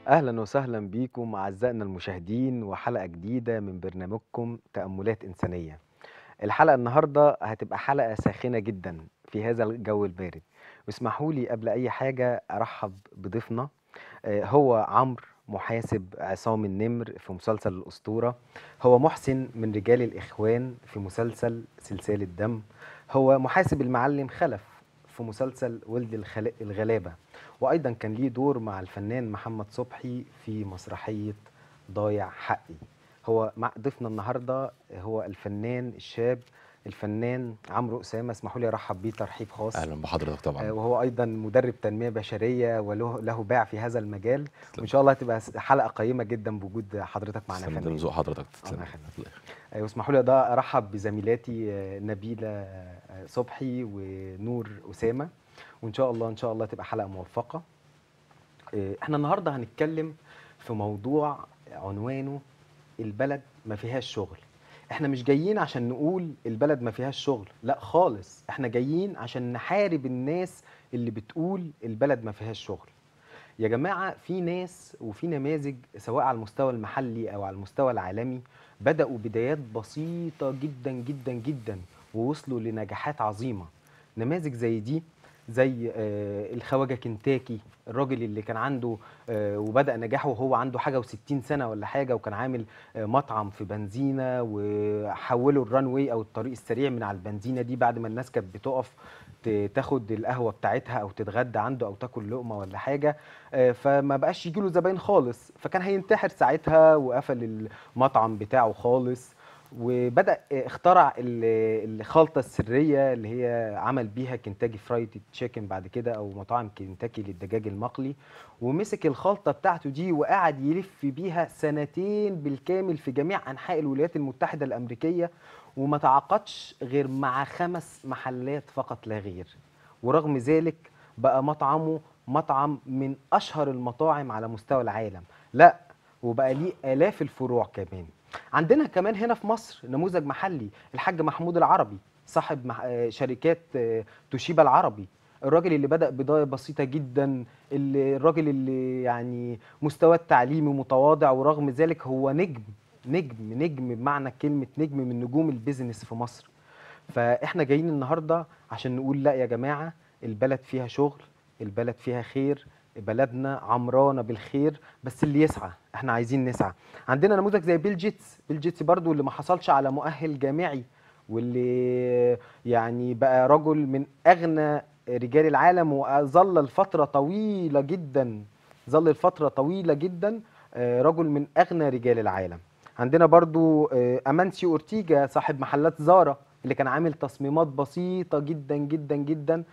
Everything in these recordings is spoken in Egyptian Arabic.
أهلا وسهلا بيكم أعزائنا المشاهدين وحلقة جديدة من برنامجكم تأملات إنسانية الحلقة النهاردة هتبقى حلقة ساخنة جدا في هذا الجو البارد واسمحوا لي قبل أي حاجة أرحب بضيفنا آه، هو عمرو محاسب عصام النمر في مسلسل الأسطورة هو محسن من رجال الإخوان في مسلسل سلسال الدم هو محاسب المعلم خلف في مسلسل ولد الخل- الغلابة وأيضا كان ليه دور مع الفنان محمد صبحي في مسرحية ضايع حقي هو مع ضيفنا النهاردة هو الفنان الشاب الفنان عمرو أسامة اسمحوا لي أرحب بيه ترحيب خاص اهلا بحضرتك آه، طبعا وهو ايضا مدرب تنميه بشريه وله له باع في هذا المجال وان شاء الله هتبقى س- حلقه قيمه جدا بوجود حضرتك معنا تسلم ده فنان من ذوق حضرتك تسلم الله يخليك. الله يخليك. آه، واسمحوا لي ده ارحب بزميلاتي آه، نبيله آه، صبحي ونور اسامه وان شاء الله ان شاء الله تبقى حلقه موفقه آه، احنا النهارده هنتكلم في موضوع عنوانه البلد ما فيهاش شغل احنا مش جايين عشان نقول البلد ما فيهاش شغل لا خالص احنا جايين عشان نحارب الناس اللي بتقول البلد ما فيهاش شغل يا جماعة في ناس وفي نماذج سواء على المستوى المحلي أو على المستوى العالمي بدأوا بدايات بسيطة جدا جدا جدا ووصلوا لنجاحات عظيمة نماذج زي دي زي آه، الخواجة كنتاكي الراجل اللي كان عنده آه، وبدأ نجاحه وهو عنده حاجة وستين سنة ولا حاجة وكان عامل آه، مطعم في بنزينة وحولوا الران واي أو الطريق السريع من على البنزينة دي بعد ما الناس كانت بتقف ت- تاخد القهوة بتاعتها أو تتغدى عنده أو تاكل لقمة ولا حاجة آه، فما بقاش يجيله زباين خالص فكان هينتحر ساعتها وقفل المطعم بتاعه خالص وبدأ آه، اخترع ال- الخلطة السرية اللي هي عمل بيها كنتاكي فرايد تشيكن بعد كده أو مطاعم كنتاكي للدجاج المقلي ومسك الخلطة بتاعته دي وقعد يلف بيها سنتين بالكامل في جميع أنحاء الولايات المتحدة الأمريكية وما تعاقدش غير مع خمس محلات فقط لا غير ورغم ذلك بقى مطعمه مطعم من اشهر المطاعم على مستوى العالم لا وبقى ليه الاف الفروع كمان عندنا كمان هنا في مصر نموذج محلي الحاج محمود العربي صاحب مح- آه، شركات آه، توشيبا العربي الراجل اللي بدأ بداية بسيطة جدا اللي الراجل اللي يعني مستواه التعليمي متواضع ورغم ذلك هو نجم نجم نجم بمعنى كلمة نجم من نجوم البيزنس في مصر فاحنا جايين النهارده عشان نقول لا يا جماعه البلد فيها شغل البلد فيها خير بلدنا عمرانه بالخير بس اللي يسعى احنا عايزين نسعى عندنا نموذج زي بيل جيتس بيل جيتس برضو اللي ما حصلش على مؤهل جامعي واللي يعني بقى رجل من اغنى رجال العالم وظل لفتره طويله جدا ظل لفتره طويله جدا آه، رجل من اغنى رجال العالم عندنا برضو آه، امانسيو اورتيجا صاحب محلات زارا اللي كان عامل تصميمات بسيطة جدا جدا جدا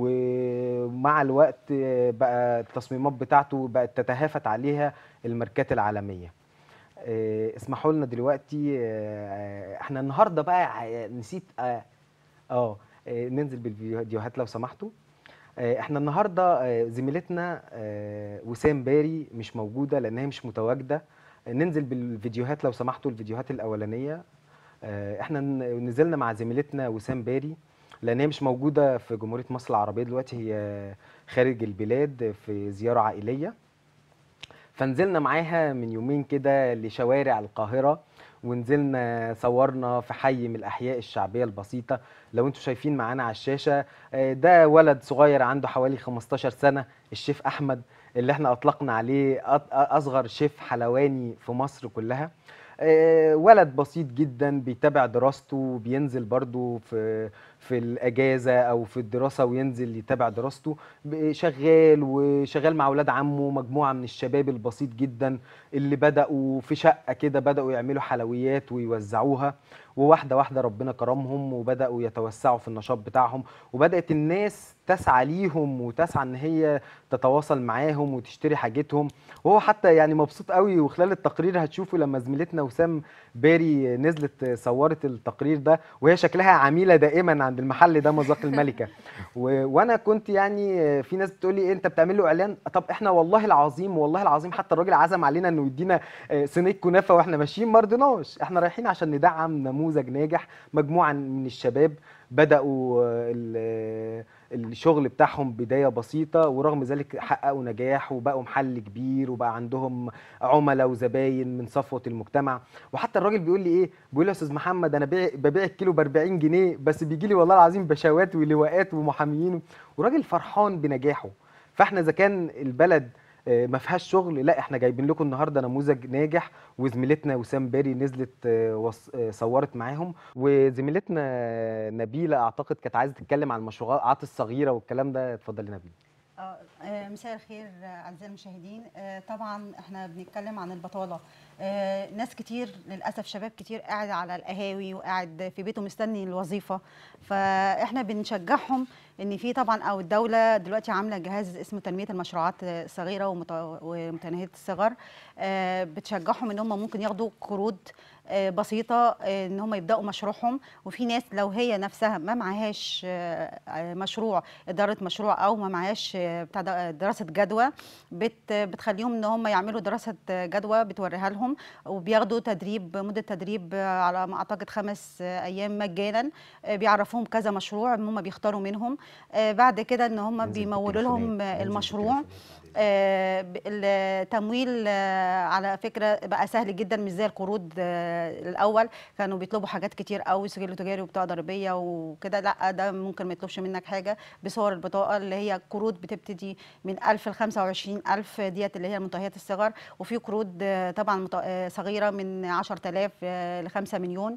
ومع الوقت آه، بقى التصميمات بتاعته بقت تتهافت عليها الماركات العالمية آه، اسمحوا لنا دلوقتي آه، احنا النهارده بقى ع- نسيت اه آه، آه، ننزل بالفيديوهات لو سمحتوا آه، احنا النهارده آه، زميلتنا آه، وسام باري مش موجوده لان هي مش متواجده آه، ننزل بالفيديوهات لو سمحتوا الفيديوهات الاولانيه آه، احنا ن- نزلنا مع زميلتنا وسام باري لان هي مش موجوده في جمهوريه مصر العربيه دلوقتي هي خارج البلاد في زياره عائليه فنزلنا معاها من يومين كده لشوارع القاهرة ونزلنا صورنا في حي من الأحياء الشعبية البسيطة لو انتوا شايفين معانا على الشاشة آه، ده ولد صغير عنده حوالي 15 سنة الشيف أحمد اللي احنا أطلقنا عليه أط- أصغر شيف حلواني في مصر كلها آه، ولد بسيط جدا بيتابع دراسته بينزل برضو في في الاجازه او في الدراسه وينزل يتابع دراسته ب- شغال وشغال مع اولاد عمه مجموعه من الشباب البسيط جدا اللي بداوا في شقه كده بداوا يعملوا حلويات ويوزعوها وواحده واحده ربنا كرمهم وبداوا يتوسعوا في النشاط بتاعهم وبدات الناس تسعى ليهم وتسعى ان هي تتواصل معاهم وتشتري حاجتهم وهو حتى يعني مبسوط قوي وخلال التقرير هتشوفوا لما زميلتنا وسام باري نزلت صورت التقرير ده وهي شكلها عميله دائما عند المحل ده مذاق الملكه و... وانا كنت يعني في ناس بتقول لي إيه انت بتعمل له اعلان طب احنا والله العظيم والله العظيم حتى الراجل عزم علينا انه يدينا صينيه كنافه واحنا ماشيين ما رضيناش احنا رايحين عشان ندعم نموذج ناجح مجموعه من الشباب بداوا ال- الشغل بتاعهم بدايه بسيطه ورغم ذلك حققوا نجاح وبقوا محل كبير وبقى عندهم عملاء وزباين من صفوه المجتمع وحتى الراجل بيقول لي ايه بيقول لي يا استاذ محمد انا بيع ببيع الكيلو ب 40 جنيه بس بيجي لي والله العظيم بشوات ولواءات ومحاميين وراجل فرحان بنجاحه فاحنا اذا كان البلد آه، ما فيهاش شغل لا احنا جايبين لكم النهارده نموذج ناجح وزميلتنا وسام باري نزلت آه، وص- آه، صورت معاهم وزميلتنا نبيله اعتقد كانت عايزه تتكلم عن المشروعات الصغيره والكلام ده اتفضلي نبيله آه، آه، مساء الخير آه، اعزائي المشاهدين آه، طبعا احنا بنتكلم عن البطاله آه، ناس كتير للاسف شباب كتير قاعد على القهاوي وقاعد في بيته مستني الوظيفه فاحنا بنشجعهم ان في طبعا او الدوله دلوقتي عامله جهاز اسمه تنميه المشروعات الصغيره ومت- ومتناهيه الصغر آه، بتشجعهم ان هم ممكن ياخدوا قروض آه، بسيطه آه، ان هم يبداوا مشروعهم وفي ناس لو هي نفسها ما معهاش آه، آه، مشروع اداره مشروع او ما معهاش آه، بتاع ده- دراسه جدوى بت بتخليهم ان هم يعملوا دراسه جدوى بتوريها لهم وبياخدوا تدريب مده تدريب آه، على ما اعتقد خمس آه، ايام مجانا آه، بيعرفوهم كذا مشروع هم بيختاروا منهم آه، بعد كده ان هم ننزل بيمولوا لهم بالتليفونات، آه، ننزل المشروع بالتليفونات بعد إذنك. آه، ب- التمويل آه، على فكره بقى سهل جدا مش زي القروض آه، الاول كانوا بيطلبوا حاجات كتير قوي سجل تجاري وبطاقه ضريبيه وكده لا ده ممكن ما يطلبش منك حاجه بصور البطاقه اللي هي قروض بتبتدي من 1000 ل 25000 ديت اللي هي منتهيات الصغر وفي قروض آه، طبعا مت- آه، صغيره من 10000 ل 5 مليون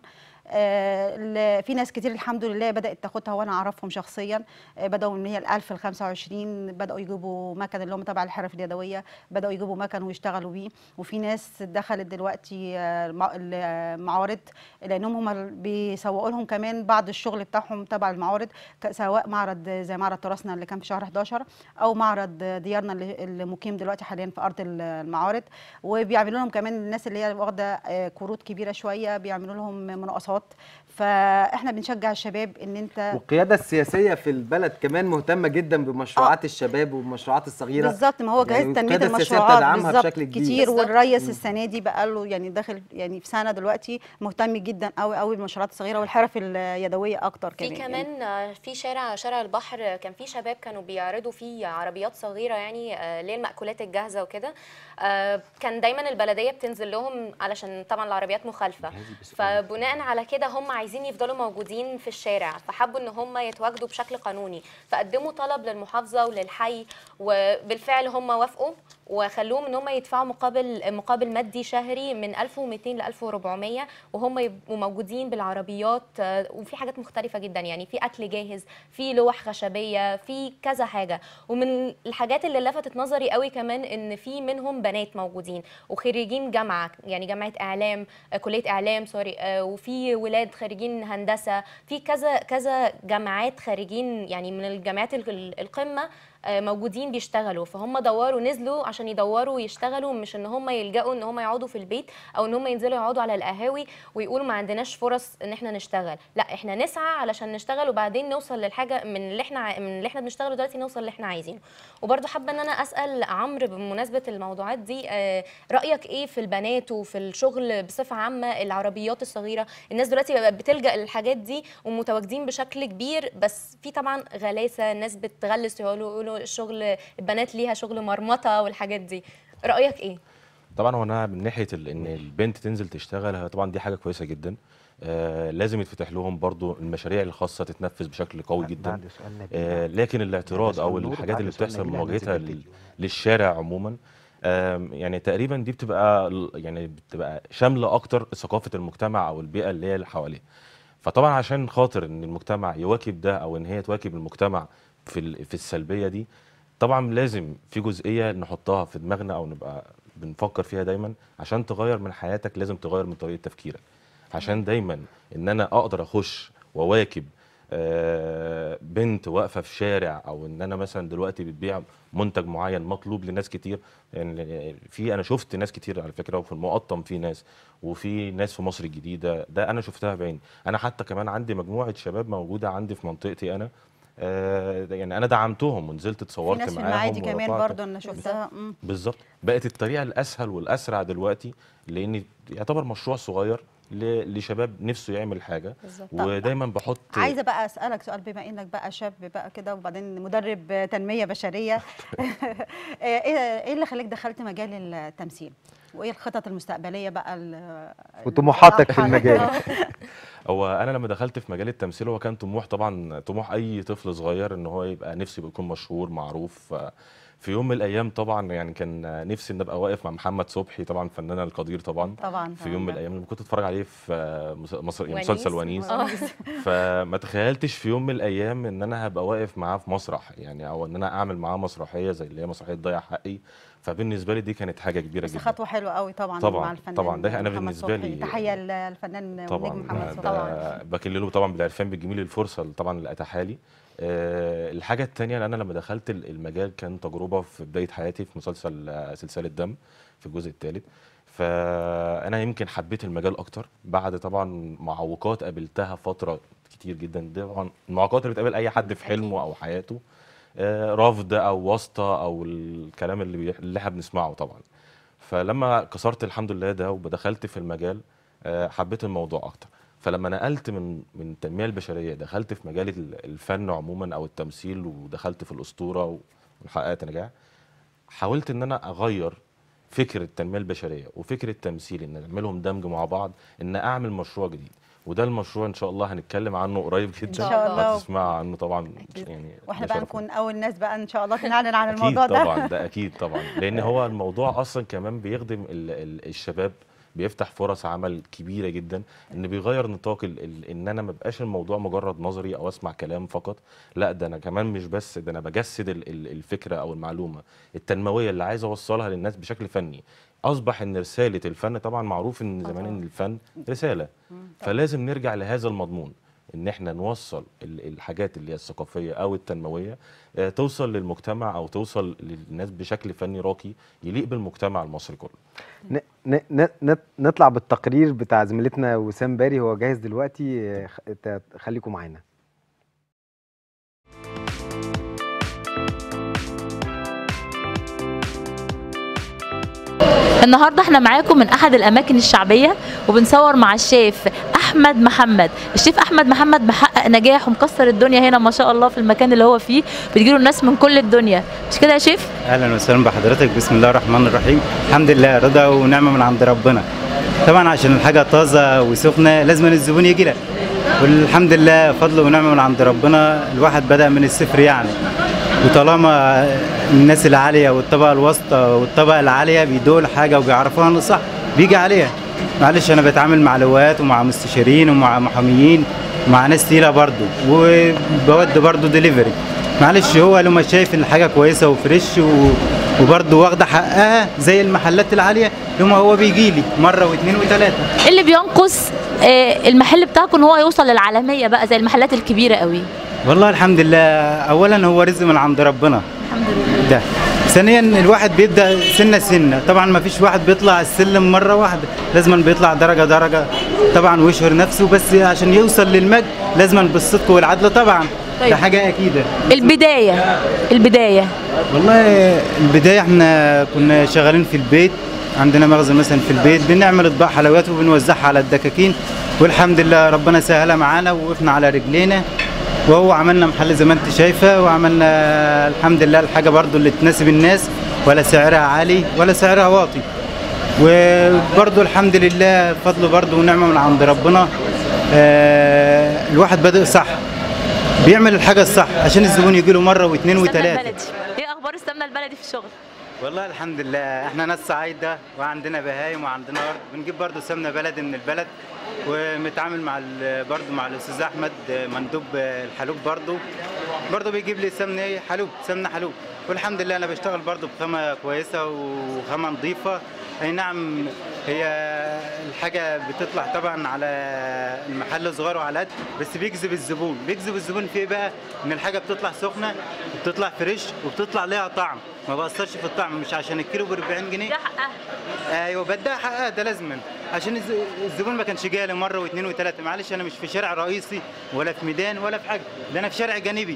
آه، ال- في ناس كتير الحمد لله بدات تاخدها وانا اعرفهم شخصيا آه، بداوا من هي ال 1000 ل 25 بداوا يجيبوا مكن اللي هم تبع الحرف اليدويه بداوا يجيبوا مكن ويشتغلوا بيه وفي ناس دخلت دلوقتي آه، المع- المعارض لانهم هم بيسوقوا لهم كمان بعض الشغل بتاعهم تبع المعارض ك- سواء معرض زي معرض تراثنا اللي كان في شهر 11 او معرض ديارنا اللي اللي مقيم دلوقتي حاليا في ارض المعارض وبيعملوا لهم كمان الناس اللي هي واخده آه، قروض كبيره شويه بيعملوا لهم مناقصات فاحنا بنشجع الشباب ان انت والقياده السياسيه في البلد كمان مهتمه جدا بمشروعات الشباب والمشروعات الصغيره بالظبط ما هو جهاز يعني تنميه القيادة السياسية المشروعات بتدعمها بالظبط بشكل كبير. كتير بالظبط. والريس السنه دي بقى له يعني داخل يعني في سنه دلوقتي مهتم جدا قوي قوي بالمشروعات الصغيره والحرف اليدويه اكتر في كمان كمان آه، في شارع شارع البحر كان في شباب كانوا بيعرضوا فيه عربيات صغيره يعني آه، اللي هي المأكولات الجاهزه وكده آه، كان دايما البلديه بتنزل لهم علشان طبعا العربيات مخالفه فبناء على كده هم عايزين يفضلوا موجودين في الشارع فحبوا ان هم يتواجدوا بشكل قانوني فقدموا طلب للمحافظه وللحي وبالفعل هم وافقوا وخلوهم ان هم يدفعوا مقابل مقابل مادي شهري من 1200 ل 1400 وهم يبقوا موجودين بالعربيات آه، وفي حاجات مختلفه جدا يعني في اكل جاهز في لوح خشبيه في كذا حاجه ومن الحاجات اللي لفتت نظري قوي كمان ان في منهم بنات موجودين وخريجين جامعه يعني جامعه اعلام آه، كليه اعلام سوري آه، وفي ولاد خريجين هندسه في كذا كذا جامعات خارجين يعني من الجامعات ال- القمه آه، موجودين بيشتغلوا فهم دوروا نزلوا عشان يدوروا ويشتغلوا مش ان هم يلجأوا ان هم يقعدوا في البيت او ان هم ينزلوا يقعدوا على القهاوي ويقولوا ما عندناش فرص ان احنا نشتغل لا احنا نسعى علشان نشتغل وبعدين نوصل للحاجه من اللي احنا ع- من اللي احنا بنشتغله دلوقتي نوصل اللي احنا عايزينه وبرضه حابه ان انا اسال عمرو بمناسبه الموضوعات دي آه، رايك ايه في البنات وفي الشغل بصفه عامه العربيات الصغيره الناس دلوقتي بقت بتلجأ للحاجات دي ومتواجدين بشكل كبير بس في طبعا غلاسه الناس بتغلس يقولوا يقولوا الشغل البنات ليها شغل مرمطه والحاجات دي رايك ايه طبعا هو انا من ناحيه ال- ان البنت تنزل تشتغل هي طبعا دي حاجه كويسه جدا آه لازم يتفتح لهم برضو المشاريع الخاصه تتنفذ بشكل قوي جدا بعد سؤال نبيل آه لكن الاعتراض او سؤال نور الحاجات وبعد اللي سؤال بتحصل نبيل مواجهتها هننزل لل- بالفيديو. للشارع عموما آم، يعني تقريبا دي بتبقى ال- يعني بتبقى شامله اكتر ثقافه المجتمع او البيئه اللي هي اللي حواليه فطبعا عشان خاطر ان المجتمع يواكب ده او ان هي تواكب المجتمع في ال- في السلبيه دي طبعا لازم في جزئيه نحطها في دماغنا او نبقى بنفكر فيها دايما عشان تغير من حياتك لازم تغير من طريقه تفكيرك عشان دايما ان انا اقدر اخش واواكب آه، بنت واقفه في شارع او ان انا مثلا دلوقتي بتبيع منتج معين مطلوب لناس كتير يعني في انا شفت ناس كتير على فكره وفي المقطم في ناس وفي ناس في مصر الجديده ده انا شفتها بعيني انا حتى كمان عندي مجموعه شباب موجوده عندي في منطقتي انا آه، يعني انا دعمتهم ونزلت في اتصورت ناس في معاهم المعادي كمان ورفعت- برضو انا شفتها مم. بالظبط بقت الطريقه الاسهل والاسرع دلوقتي لان يعتبر مشروع صغير ل- لشباب نفسه يعمل حاجه بالظبط. ودايما بحط عايزه بقى اسالك سؤال بما انك بقى شاب بقى كده وبعدين مدرب تنميه بشريه ايه ايه اللي خلاك دخلت مجال التمثيل وايه الخطط المستقبليه بقى ال- وطموحاتك في الأطفال؟ المجال. آه. هو انا لما دخلت في مجال التمثيل هو كان طموح طبعا طموح اي طفل صغير ان هو يبقى نفسه يبقى يكون مشهور معروف ف- في يوم من الايام طبعا يعني كان نفسي ان ابقى واقف مع محمد صبحي طبعا فنان القدير طبعا طبعا في يوم من الايام لما كنت اتفرج عليه في مس- مصر ونيس. مسلسل ونيس آه. فما تخيلتش في يوم من الايام ان انا هبقى واقف معاه في مسرح يعني او ان انا اعمل معاه مسرحيه زي اللي هي مسرحيه ضيع حقي فبالنسبه لي دي كانت حاجه كبيره بس جدا خطوه حلوه قوي طبعا طبعاً، مع الفنان طبعاً. ده أنا محمد بالنسبة صبحي. لي- تحيه للفنان طبعا والنجم محمد صبحي ده بكلله طبعا بالعرفان بالجميل الفرصه اللي طبعا اللي اتاحها لي آه، الحاجه الثانيه اللي انا لما دخلت ال- المجال كان تجربه في بدايه حياتي في مسلسل آه، سلسله دم في الجزء الثالث فانا يمكن حبيت المجال اكتر بعد طبعا معوقات قابلتها فتره كتير جدا دي طبعا المعوقات اللي بتقابل اي حد في حلمه او حياته آه، رفض او واسطه او الكلام اللي بي- اللي احنا بنسمعه طبعا فلما كسرت الحمد لله ده ودخلت في المجال آه، حبيت الموضوع اكتر فلما نقلت من من التنميه البشريه دخلت في مجال ال- الفن عموما او التمثيل ودخلت في الاسطوره وحققت نجاح حاولت ان انا اغير فكر التنميه البشريه وفكر التمثيل ان نعملهم دمج مع بعض ان اعمل مشروع جديد وده المشروع ان شاء الله هنتكلم عنه قريب جدا شاء الله. هتسمع عنه طبعا أكيد. يعني واحنا ده بقى شرف نكون اول ناس بقى ان شاء الله نعلن عن اكيد الموضوع ده طبعا ده اكيد طبعا لان هو الموضوع اصلا كمان بيخدم ال ال الشباب بيفتح فرص عمل كبيره جدا ان بيغير نطاق ال ال ان انا ما بقاش الموضوع مجرد نظري او اسمع كلام فقط لا ده انا كمان مش بس ده انا بجسد ال ال الفكره او المعلومه التنمويه اللي عايز اوصلها للناس بشكل فني اصبح ان رساله الفن طبعا معروف ان زمان ان الفن رساله فلازم نرجع لهذا المضمون ان احنا نوصل ال- الحاجات اللي هي الثقافيه او التنمويه آه، توصل للمجتمع او توصل للناس بشكل فني راقي يليق بالمجتمع المصري كله ن- ن- ن- ن- نطلع بالتقرير بتاع زميلتنا وسام باري هو جاهز دلوقتي آه، خ- ت- خليكم معانا النهارده احنا معاكم من احد الاماكن الشعبيه وبنصور مع الشيف احمد محمد الشيف احمد محمد محقق نجاح ومكسر الدنيا هنا ما شاء الله في المكان اللي هو فيه بتجيله الناس من كل الدنيا مش كده يا شيف اهلا وسهلا بحضرتك بسم الله الرحمن الرحيم الحمد لله رضا ونعمه من عند ربنا طبعا عشان الحاجه طازه وسخنه لازم الزبون يجي لك والحمد لله فضل ونعمه من عند ربنا الواحد بدا من الصفر يعني وطالما الناس العاليه والطبقه الوسطى والطبقه العاليه بيدوا الحاجه وبيعرفوها إنه صح بيجي عليها معلش انا بتعامل مع لواءات ومع مستشارين ومع محاميين ومع ناس تقيله برضو وبود برضو ديليفري معلش هو لما شايف ان الحاجه كويسه وفريش و... وبرضه واخده حقها زي المحلات العاليه لما هو بيجي لي مره واثنين وثلاثه ايه اللي بينقص آه، المحل بتاعكم ان هو يوصل للعالميه بقى زي المحلات الكبيره قوي والله الحمد لله اولا هو رزق من عند ربنا الحمد لله ده ثانيا الواحد بيبدا سنه سنه طبعا ما فيش واحد بيطلع السلم مره واحده لازم بيطلع درجه درجه طبعا ويشهر نفسه بس عشان يوصل للمجد لازم بالصدق والعدل طبعا طيب. ده حاجه اكيده البدايه البدايه والله البداية احنا كنا شغالين في البيت عندنا مخزن مثلا في البيت بنعمل اطباق حلويات وبنوزعها على الدكاكين والحمد لله ربنا سهلها معانا ووقفنا على رجلينا وهو عملنا محل زي ما انت شايفه وعملنا الحمد لله الحاجه برضو اللي تناسب الناس ولا سعرها عالي ولا سعرها واطي وبرضو الحمد لله فضل برضو ونعمه من عند ربنا آه الواحد بادئ صح بيعمل الحاجه الصح عشان الزبون يجي له مره واثنين السمنة وثلاثه البلدي ايه اخبار السمنه البلدي في الشغل والله الحمد لله احنا ناس صعيدة وعندنا بهايم وعندنا ارض بنجيب برضو سمنه بلدي من البلد ومتعامل مع ال- برضو مع الاستاذ احمد مندوب الحلوب برضو برضو بيجيب لي سمنه ايه حلوب سمنه حلوب والحمد لله انا بشتغل برضو بخامه كويسه وخامه نظيفه اي نعم هي الحاجه بتطلع طبعا على المحل صغير وعلى قد بس بيجذب الزبون بيجذب الزبون في ايه بقى ان الحاجه بتطلع سخنه وبتطلع فريش وبتطلع ليها طعم ما بأثرش في الطعم مش عشان الكيلو ب 40 جنيه ده حقها ايوه بدها حقها ده لازما عشان الز- الزبون ما كانش جاي لي مره واثنين وثلاثه معلش انا مش في شارع رئيسي ولا في ميدان ولا في حاجه ده انا في شارع جانبي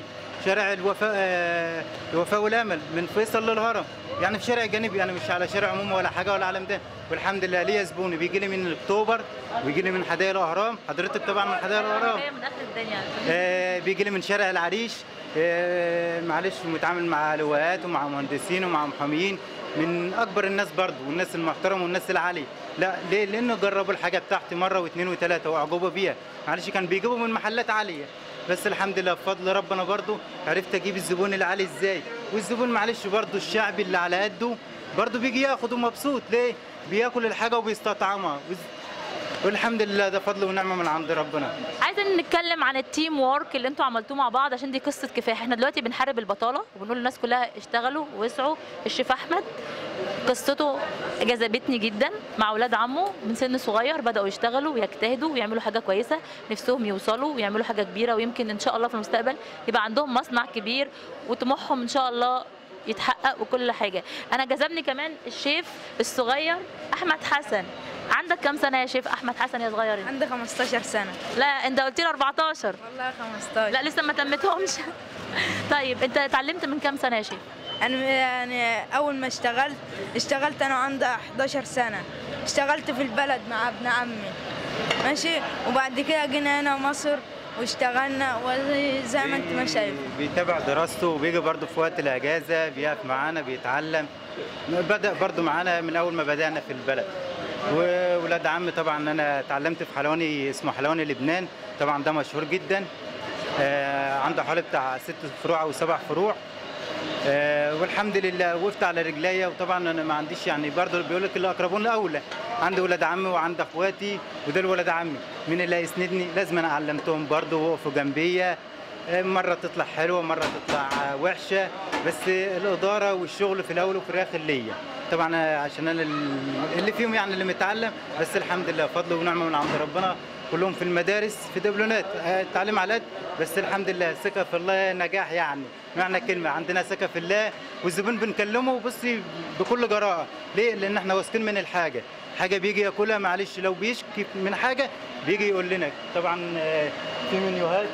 شارع الوفاء آه، الوفاء والامل من فيصل للهرم يعني في شارع جانبي يعني مش على شارع عمومي ولا حاجه ولا على ميدان والحمد لله ليا زبون بيجي لي من اكتوبر ويجي لي من حدائق الاهرام حضرتك طبعا من حدائق الاهرام جايه من اخر الدنيا آه، بيجي لي من شارع العريش آه، معلش متعامل مع لواءات ومع مهندسين ومع محاميين من اكبر الناس برضو والناس المحترمه والناس العاليه لا ليه لانه جربوا الحاجه بتاعتي مره واثنين وثلاثه واعجبوا بيها معلش كان بيجيبوا من محلات عاليه بس الحمد لله بفضل ربنا برضو عرفت اجيب الزبون العالي ازاي والزبون معلش برضو الشعبي اللي على قده برضو بيجي ياخد ومبسوط ليه بياكل الحاجه وبيستطعمها والحمد لله ده فضل ونعمه من عند ربنا عايزين نتكلم عن التيم وورك اللي انتوا عملتوه مع بعض عشان دي قصه كفاح احنا دلوقتي بنحارب البطاله وبنقول للناس كلها اشتغلوا واسعوا الشيف احمد قصته جذبتني جدا مع اولاد عمه من سن صغير بداوا يشتغلوا ويجتهدوا ويعملوا حاجه كويسه نفسهم يوصلوا ويعملوا حاجه كبيره ويمكن ان شاء الله في المستقبل يبقى عندهم مصنع كبير وطموحهم ان شاء الله يتحقق وكل حاجه انا جذبني كمان الشيف الصغير احمد حسن عندك كام سنه يا شيف احمد حسن يا صغير انت؟ عندي 15 سنة لا انت قلت لي 14 والله 15 لا لسه ما تمتهمش طيب انت اتعلمت من كام سنه يا شيف أنا يعني أول ما اشتغلت اشتغلت أنا عندي 11 سنة اشتغلت في البلد مع ابن عمي ماشي وبعد كده جينا هنا مصر واشتغلنا وزي ما انت ما شايف بيتابع دراسته وبيجي برضه في وقت الاجازه بيقف معانا بيتعلم بدا برضه معانا من اول ما بدانا في البلد وولاد عمي طبعا انا اتعلمت في حلواني اسمه حلواني لبنان طبعا ده مشهور جدا آه عنده حوالي بتاع ست فروع او سبع فروع آه والحمد لله وقفت على رجليا وطبعا انا ما عنديش يعني برضه بيقول لك الاقربون الاولى عندي ولاد عمي وعندي اخواتي وده ولاد عمي مين اللي هيسندني لازم انا علمتهم برضه وقفوا جنبيا آه، مرة تطلع حلوة مرة تطلع آه، وحشة بس الإدارة والشغل في الأول وفي الآخر ليا طبعا آه، عشان أنا ال- اللي فيهم يعني اللي متعلم بس الحمد لله فضل ونعمة من عند ربنا كلهم في المدارس في دبلونات آه، التعليم على قد بس الحمد لله ثقة في الله نجاح يعني معنى كلمة عندنا ثقة في الله والزبون بنكلمه بصي بكل جراءة ليه؟ لأن احنا واثقين من الحاجة حاجة بيجي ياكلها معلش لو بيشكي من حاجة بيجي يقول لنا طبعا آه، في منيوهات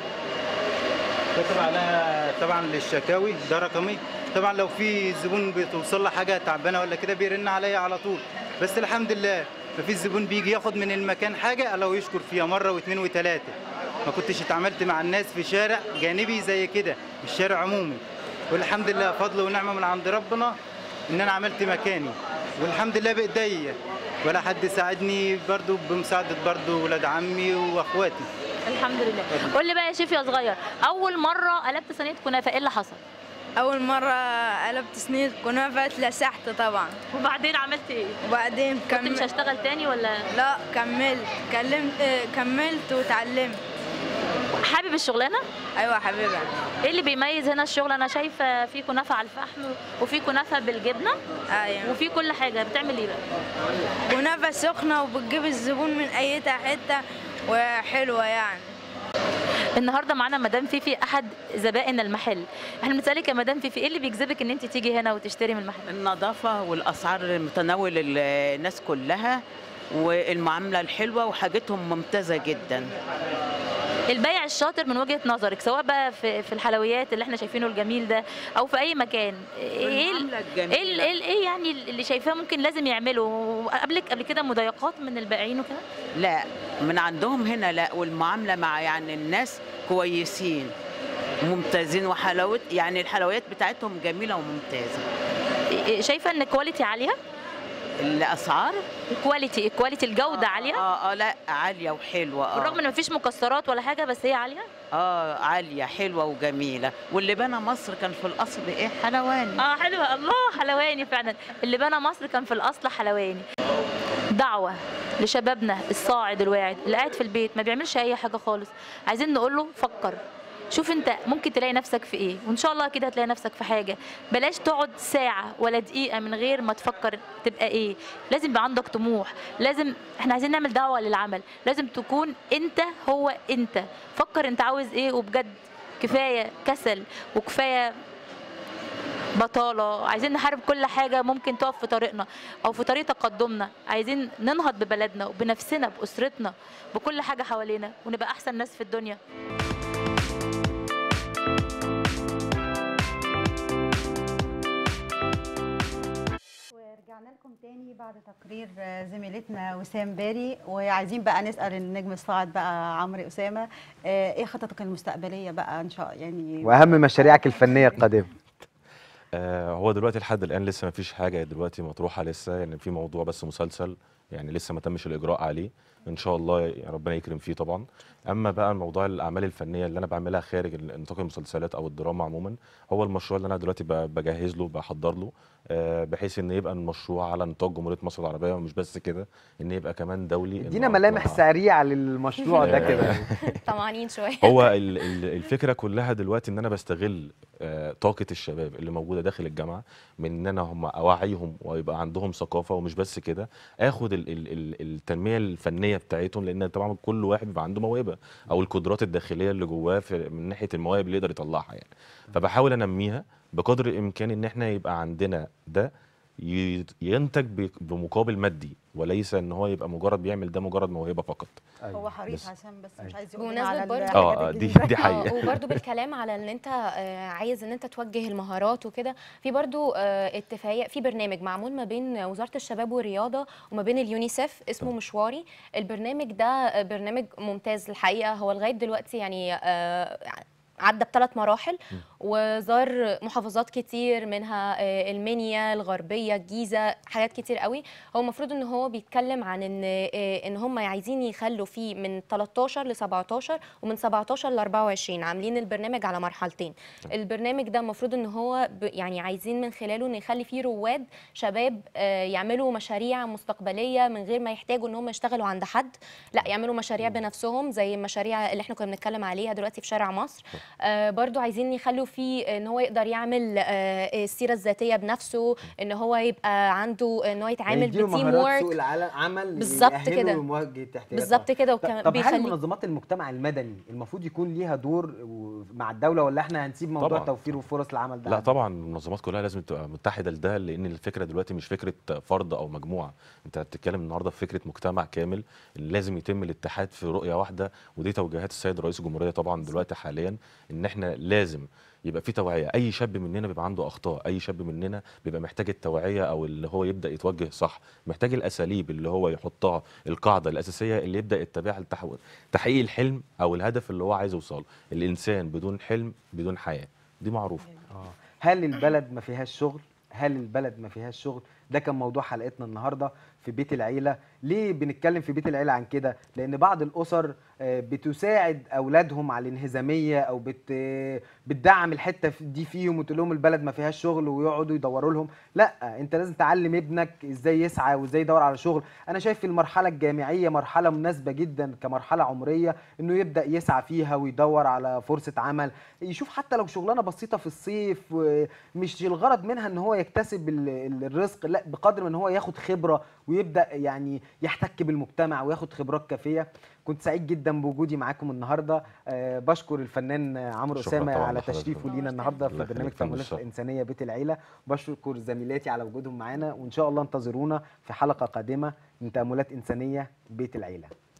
كاتب عليها طبعا للشكاوي ده رقمي طبعا لو في زبون بتوصل له حاجه تعبانه ولا كده بيرن عليا على طول بس الحمد لله ففي زبون بيجي ياخد من المكان حاجه الله يشكر فيها مره واثنين وثلاثه ما كنتش اتعاملت مع الناس في شارع جانبي زي كده مش شارع عمومي والحمد لله فضل ونعمه من عند ربنا ان انا عملت مكاني والحمد لله بايديا ولا حد ساعدني برضو بمساعده برضو ولاد عمي واخواتي الحمد لله قول لي بقى يا شيف يا صغير اول مره قلبت صينيه كنافه ايه اللي حصل أول مرة قلبت صينية كنافة اتلسعت طبعا وبعدين عملت ايه وبعدين كنت مش كملت هشتغل تاني ولا لا كملت كلمت اه، كملت وتعلمت حابب الشغلانه أيوة حبيبي ايه اللي بيميز هنا الشغل انا شايفه في كنافه على الفحم وفي كنافه بالجبنه أيوة وفي كل حاجه بتعمل ايه بقى كنافة سخنة وبتجيب الزبون من أي حتة وحلوة يعني النهارده معانا مدام فيفي احد زبائن المحل احنا بنسالك يا مدام فيفي ايه اللي بيجذبك ان انت تيجي هنا وتشتري من المحل النظافة والأسعار متناول ال- الناس كلها والمعاملة الحلوة وحاجتهم ممتازة جدا البيع الشاطر من وجهه نظرك سواء بقى في في الحلويات اللي احنا شايفينه الجميل ده او في اي مكان ايه ال- والمعاملة ايه ال- الجميلة. ايه ال- ايه يعني اللي شايفاه ممكن لازم يعمله قبلك قبل كده مضايقات من البائعين وكده لا من عندهم هنا لا والمعاملة مع يعني الناس كويسين ممتازين وحلاوة يعني الحلويات بتاعتهم جميلة وممتازة إيه- شايفه ان الكواليتي عاليه الأسعار الكواليتي الكواليتي الجوده عاليه اه اه لا عالية وحلوة اه بالرغم ان مفيش مكسرات ولا حاجه بس هي عاليه اه عالية حلوة وجميلة واللي بنى مصر كان في الأصل ايه حلواني اه حلوه الله حلواني فعلا اللي بنى مصر كان في الاصل حلواني دعوه لشبابنا الصاعد الواعد اللي قاعد في البيت ما بيعملش اي حاجه خالص عايزين نقول له فكر شوف انت ممكن تلاقي نفسك في ايه وان شاء الله كده هتلاقي نفسك في حاجه بلاش تقعد ساعه ولا دقيقه من غير ما تفكر تبقى ايه لازم يبقى عندك طموح لازم احنا عايزين نعمل دعوه للعمل لازم تكون انت هو انت فكر انت عاوز ايه وبجد كفايه كسل وكفايه بطالة عايزين نحارب كل حاجة ممكن تقف في طريقنا أو في طريق تقدمنا عايزين ننهض ببلدنا وبنفسنا بأسرتنا بكل حاجة حوالينا ونبقى أحسن ناس في الدنيا رجعنا لكم تاني بعد تقرير آه، زميلتنا وسام باري وعايزين بقى نسال النجم الصاعد بقى عمرو اسامه آه، ايه خططك المستقبليه بقى ان شاء يعني واهم مشاريعك الفنيه القادمه آه هو دلوقتي لحد الان لسه ما فيش حاجه دلوقتي مطروحه لسه يعني في موضوع بس مسلسل يعني لسه ما تمش الاجراء عليه ان شاء الله يعني ربنا يكرم فيه طبعا اما بقى موضوع الاعمال الفنيه اللي انا بعملها خارج ال- نطاق المسلسلات او الدراما عموما هو المشروع اللي انا دلوقتي ب- بجهز له بحضر له آه بحيث ان يبقى المشروع على نطاق جمهوريه مصر العربيه ومش بس كده ان يبقى كمان دولي إنه ادينا أطلع- ملامح سريعه للمشروع ده كده طمعانين شويه هو ال- ال- الفكره كلها دلوقتي ان انا بستغل آه، طاقه الشباب اللي موجوده داخل الجامعه من ان انا هم اوعيهم ويبقى عندهم ثقافه ومش بس كده اخد ال ال ال التنميه الفنيه بتاعتهم لان طبعا كل واحد بيبقى عنده موهبه او القدرات الداخليه اللي جواه في من ناحيه المواهب اللي يقدر يطلعها يعني فبحاول انميها بقدر الامكان ان احنا يبقى عندنا ده ي- ينتج ب- بمقابل مادي وليس ان هو يبقى مجرد بيعمل ده مجرد موهبه فقط هو حريص بس. عشان بس مش أيوة. عايز يقول بمناسبة على برضه- الحاجات اه آه، دي الجديدة. دي حقيقه آه، وبرده بالكلام على ان انت آه، عايز ان انت توجه المهارات وكده في برده آه، اتفاقيه في برنامج معمول ما بين وزاره الشباب والرياضه وما بين اليونيسف اسمه مشواري البرنامج ده آه، برنامج ممتاز الحقيقه هو لغايه دلوقتي يعني آه، عدى بثلاث مراحل وزار محافظات كتير منها آه، المنيا الغربيه الجيزه حاجات كتير قوي هو المفروض ان هو بيتكلم عن ان آه، ان هم عايزين يخلوا فيه من 13 ل 17 ومن 17 ل 24 عاملين البرنامج على مرحلتين البرنامج ده المفروض ان هو ب- يعني عايزين من خلاله ان يخلي فيه رواد شباب آه، يعملوا مشاريع مستقبليه من غير ما يحتاجوا ان هم يشتغلوا عند حد لا يعملوا مشاريع بنفسهم زي المشاريع اللي احنا كنا بنتكلم عليها دلوقتي في شارع مصر آه، برضو عايزين يخلوا فيه ان هو يقدر يعمل آه، السيره الذاتيه بنفسه ان هو يبقى عنده ان هو يتعامل يديله بتيم مهارات سوق وورك العالم عمل بالظبط يأهله كده. لمواجهه احتياجات بالظبط كده طب وكان طب هل بيخلي منظمات المجتمع المدني المفروض يكون ليها دور و- مع الدوله ولا احنا هنسيب موضوع طبعاً. توفير وفرص العمل ده لا عندنا؟ طبعا المنظمات كلها لازم تبقى متحده لده لان الفكره دلوقتي مش فكره فرد او مجموعه انت بتتكلم النهارده في فكره مجتمع كامل اللي لازم يتم الاتحاد في رؤيه واحده ودي توجيهات السيد رئيس الجمهوريه طبعا دلوقتي حاليا ان احنا لازم يبقى في توعيه اي شاب مننا بيبقى عنده اخطاء اي شاب مننا بيبقى محتاج التوعيه او اللي هو يبدا يتوجه صح محتاج الاساليب اللي هو يحطها القاعده الاساسيه اللي يبدا يتبعها لتحو- تحقيق الحلم او الهدف اللي هو عايز يوصله الانسان بدون حلم بدون حياه دي معروفه آه. هل البلد ما فيهاش شغل هل البلد ما فيهاش شغل ده كان موضوع حلقتنا النهارده في بيت العيله ليه بنتكلم في بيت العيله عن كده لان بعض الاسر آه، بتساعد اولادهم على الانهزاميه او بت بتدعم الحته دي فيهم وتقول لهم البلد ما فيهاش شغل ويقعدوا يدوروا لهم لا انت لازم تعلم ابنك ازاي يسعى وازاي يدور على شغل انا شايف في المرحله الجامعيه مرحله مناسبه جدا كمرحله عمريه انه يبدا يسعى فيها ويدور على فرصه عمل يشوف حتى لو شغلانه بسيطه في الصيف مش الغرض منها ان هو يكتسب ال- ال- الرزق لا بقدر ما ان هو ياخد خبره ويبدا يعني يحتك بالمجتمع وياخد خبرات كافيه كنت سعيد جدا بوجودي معاكم النهارده أه بشكر الفنان عمرو شكراً اسامه طبعاً على لحضرتك. تشريفه لينا النهارده في الله برنامج يخليك، فندم تأملات الشرف. الانسانيه بيت العيله بشكر زميلاتي على وجودهم معانا وان شاء الله انتظرونا في حلقه قادمه من تأملات انسانيه بيت العيله